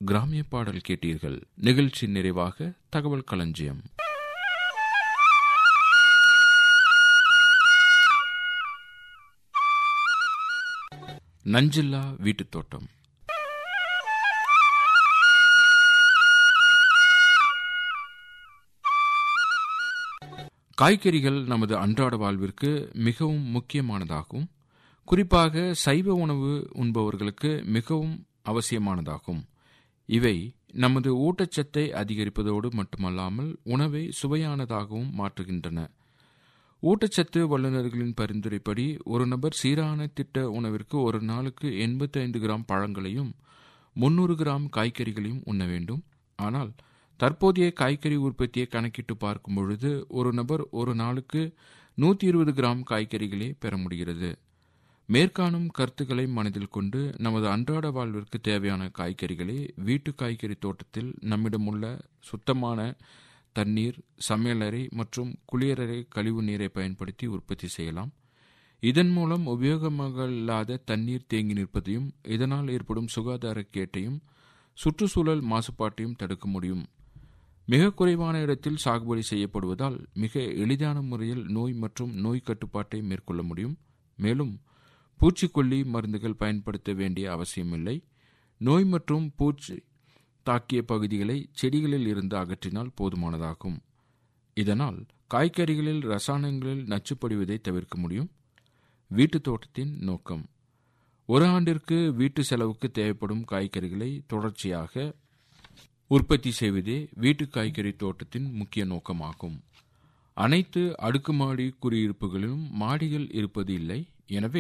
கிராமிய பாடல் கேட்டீர்கள் நிகழ்ச்சி நிறைவாக தகவல் களஞ்சியம் நஞ்சில்லா வீட்டுத் தோட்டம் காய்கறிகள் நமது அன்றாட வாழ்விற்கு மிகவும் முக்கியமானதாகும் குறிப்பாக சைவ உணவு உண்பவர்களுக்கு மிகவும் அவசியமானதாகும் இவை நமது ஊட்டச்சத்தை அதிகரிப்பதோடு மட்டுமல்லாமல் உணவை சுவையானதாகவும் மாற்றுகின்றன ஊட்டச்சத்து வல்லுநர்களின் பரிந்துரைப்படி ஒரு நபர் சீரான திட்ட உணவிற்கு ஒரு நாளுக்கு எண்பத்தி ஐந்து கிராம் பழங்களையும் முன்னூறு கிராம் காய்கறிகளையும் உண்ண வேண்டும் ஆனால் தற்போதைய காய்கறி உற்பத்தியை கணக்கிட்டு பார்க்கும் பொழுது ஒரு நபர் ஒரு நாளுக்கு நூற்றி இருபது கிராம் காய்கறிகளே பெற முடிகிறது மேற்காணும் கருத்துக்களை மனதில் கொண்டு நமது அன்றாட வாழ்விற்கு தேவையான காய்கறிகளை வீட்டு காய்கறி தோட்டத்தில் நம்மிடமுள்ள சுத்தமான தண்ணீர் சமையலறை மற்றும் குளியலறை கழிவு நீரை பயன்படுத்தி உற்பத்தி செய்யலாம் இதன் மூலம் உபயோகமாக இல்லாத தண்ணீர் தேங்கி நிற்பதையும் இதனால் ஏற்படும் சுகாதார கேட்டையும் சுற்றுச்சூழல் மாசுபாட்டையும் தடுக்க முடியும் மிக குறைவான இடத்தில் சாகுபடி செய்யப்படுவதால் மிக எளிதான முறையில் நோய் மற்றும் நோய் கட்டுப்பாட்டை மேற்கொள்ள முடியும் மேலும் பூச்சிக்கொல்லி மருந்துகள் பயன்படுத்த வேண்டிய அவசியமில்லை நோய் மற்றும் பூச்சி தாக்கிய பகுதிகளை செடிகளில் இருந்து அகற்றினால் போதுமானதாகும் இதனால் காய்கறிகளில் ரசாயனங்களில் நச்சுப்படுவதை தவிர்க்க முடியும் வீட்டுத் தோட்டத்தின் நோக்கம் ஒரு ஆண்டிற்கு வீட்டு செலவுக்கு தேவைப்படும் காய்கறிகளை தொடர்ச்சியாக உற்பத்தி செய்வதே வீட்டு காய்கறி தோட்டத்தின் முக்கிய நோக்கமாகும் அனைத்து அடுக்குமாடி குடியிருப்புகளிலும் மாடிகள் இருப்பது இல்லை எனவே